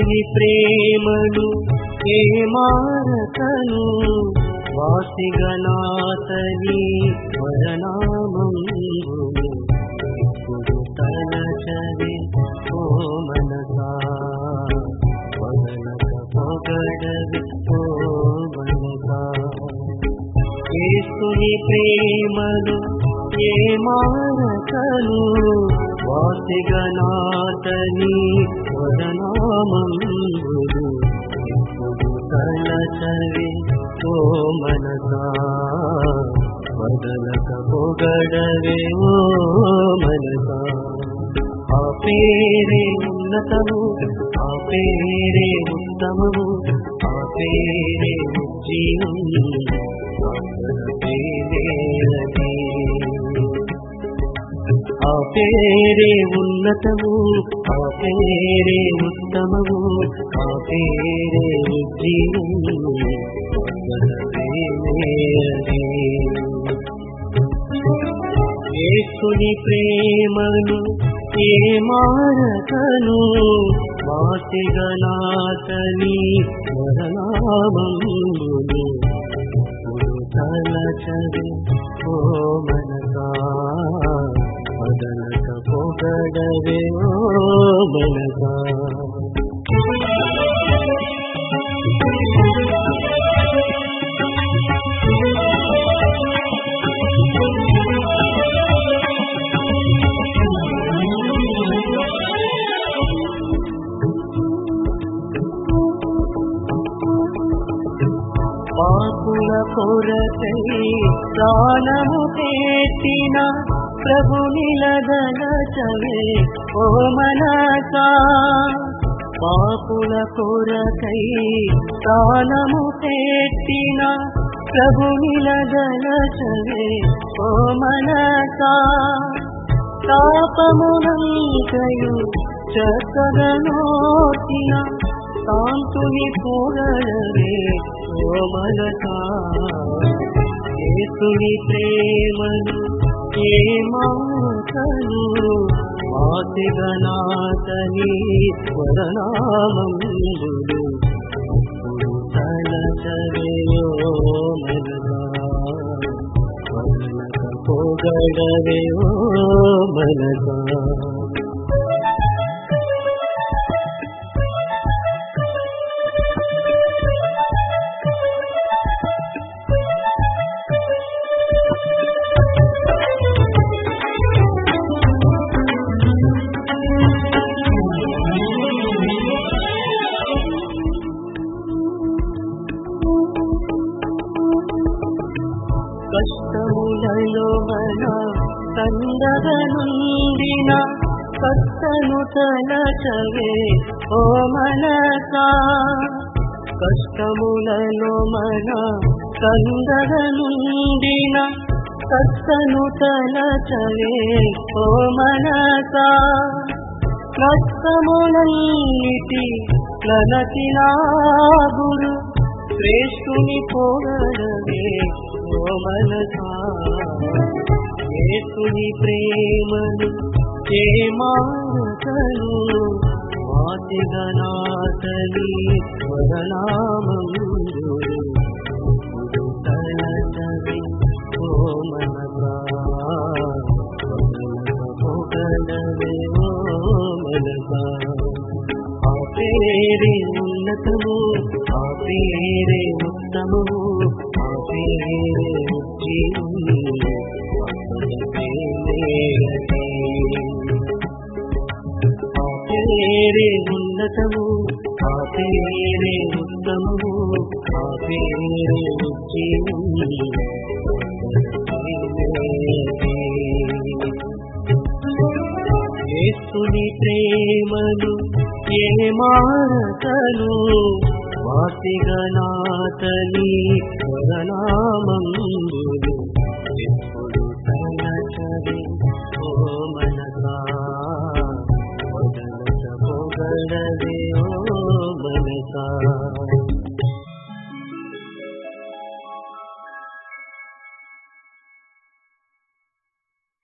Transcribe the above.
యేసుని ప్రేమను ఏ మారతను వాసిగనాతని వరనామంబును ఇప్పుడు తలచవి ఓ మనసా వదలక పొగడవి ఓ మనసా యేసుని ప్రేమను ఏ మారతను వాసిగనాతని వరనామంబుడు ఇప్పుడు తలచవి ఓ మనసా వదలక పొగడవే ఓ మనసా ఆ పేరే ఉన్నతము ఆ పేరే ఉత్తమము ఆ పేరే జీవం ఆ పేరే ఉన్నతము ఆ పేరే ఉత్తమము ఆ పేరే జీవము యేసుని ప్రేమను ఏ మారతను వాసిగనాతని వరనామంబును తలచవి ఓ మనసా పదనక పొగడవే ఓ మనసా పాపుల కొరకై ప్రాణము పెట్టిన ప్రభు నిలదలచవే ఓ మనసా పాపుల కొరకై ప్రాణము పెట్టిన ప్రభు నిలదలచవే ఓ మనసా తాపమునంకయు చక్కగనోచిన శాంతుని పొగడవే ఓ మనసా యేసుని ప్రేమను ఏ మాతను మాతిగనాతని వరనామంబుడు ఇప్పుడు తలచవే ఓ మనసా వదలక పొగడవే ఓ మనసా కష్టములలో మన కందగనుండిన కష్టను తలచవే ఓ మనసా కష్టములలో మన కందగనుండిన కష్టను తలచవే ఓ మనసా కష్టములన్నిటి నలచిన గురు శ్రేష్ఠుని పొగడవే ఓ మనసా యేసుని ప్రేమను ఏ మారతను వాతిగనాతని వరనామందు తలచవి ఓ మనసా పొగడవే ఓ మనసా ఆ పేరే ఉన్నతము ఆ పేరే ఉత్తమము ఆ పేరే జీవము ఆ పేరే ఉన్నతము ఆ పేరే ఉత్తమము ఆ పేరే జీవము యేసుని ప్రేమను ఏ మారతను వాసిగనాతని వరనామంబులు